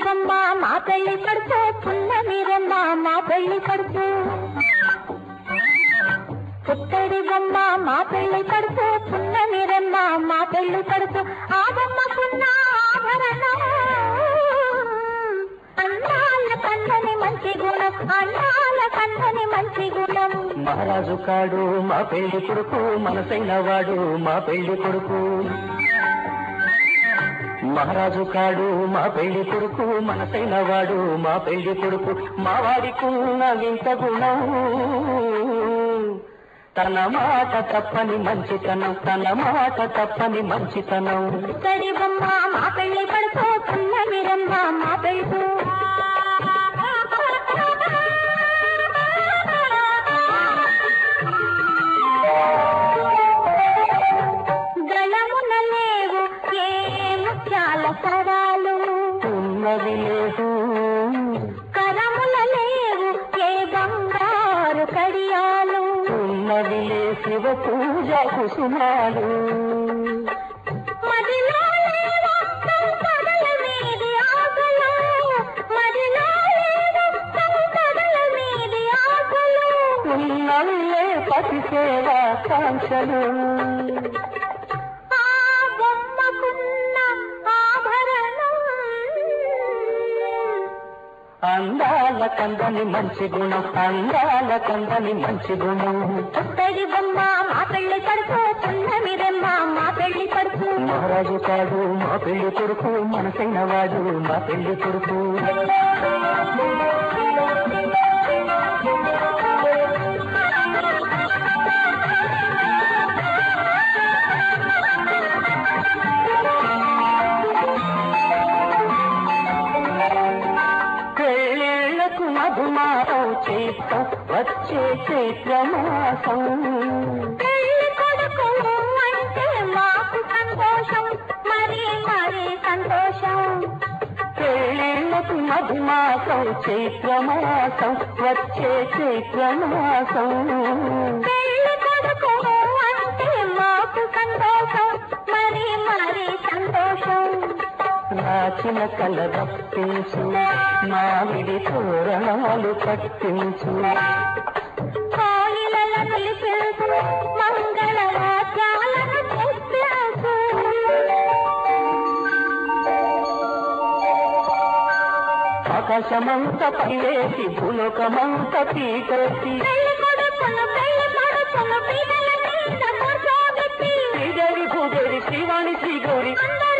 బొమ్మ మా పెళ్లి కడుపు పున్నమి రమ్మ మా పెళ్లి కడుపు పుత్తడి బొమ్మ మా పెళ్లి కడుపు పున్నమి రమ్మ మా పెళ్లి కడుపు ఆ బొమ్మకున్న ఆభరణం అందాల కందని మంచి గుణం అందాల కందని మంచి గుణం మహారాజు కాడు మా పెళ్లి కొడుకు మనసైన వాడు మా పెళ్లి కొడుకు మహారాజు కాడు మా పెళ్లి కొడుకు మనసైన వాడు మా పెళ్లి కొడుకు మా వాడికున్న వింత గుణం తన మాట తప్పని మంచితనం తన మాట తప్పని మంచితనం పుత్తడి బొమ్మ మా పెళ్లి కడుపు పున్నమి రమ్మ మా పెళ్లి గళమున లేవు ఏ ముత్యాల సరాలు ఉన్నది లేదు కరముల లేవు ఏ బంగారు కడియాలు ఉన్నది లే శివ పూజ కుసుమాలు మదిలో లేవు సంపదల మీది ఆశలు మదిలో లేవు సంపదల మీది ఆశలు ఉన్నవిలే పతి సేవా కాంక్షలు ఆ బొమ్మకున్న ఆభరణం అందాల కందని మంచి గుణం అందాల కందని మంచి గుణం పుత్తడి బొమ్మ మా పెళ్లి కడుపు పున్నమి రెమ్మ మా పెళ్లి కడుపు మహారాజు కాడు మా పెళ్లి కొడుకు మనసైన వాడు మా పెళ్లి కొడుకు పెళ్ళిళ్ళకు మధుమారం చేస్తాం వచ్చే చైత్రమాసం పెళ్లి కొడుకు అంటే మాకు సంతోషం మరి మరి సంతోషం పెళ్ళిళ్ళకు మధుమాసం చైత్రమాసం వచ్చే చైత్రమాసం పెళ్లి కొడుకు అంటే మాకు సంతోషం మరి మరి సంతోషం నాచిన కల రప్పించు మామిడి తోరణాలు కట్టించు కోయిలలో నిలిపించు మంగళ వాద్యాలను తెప్పించు ఆకాశమంత పైవేసి భూలోకమంత పీకేసి పెళ్లి కొడుకును పెళ్లి కొడుకును పిల్లల మీద కూర్చోబెట్టి శ్రీదేవి భూదేవి శ్రీవాణి శ్రీగౌరి అందరూ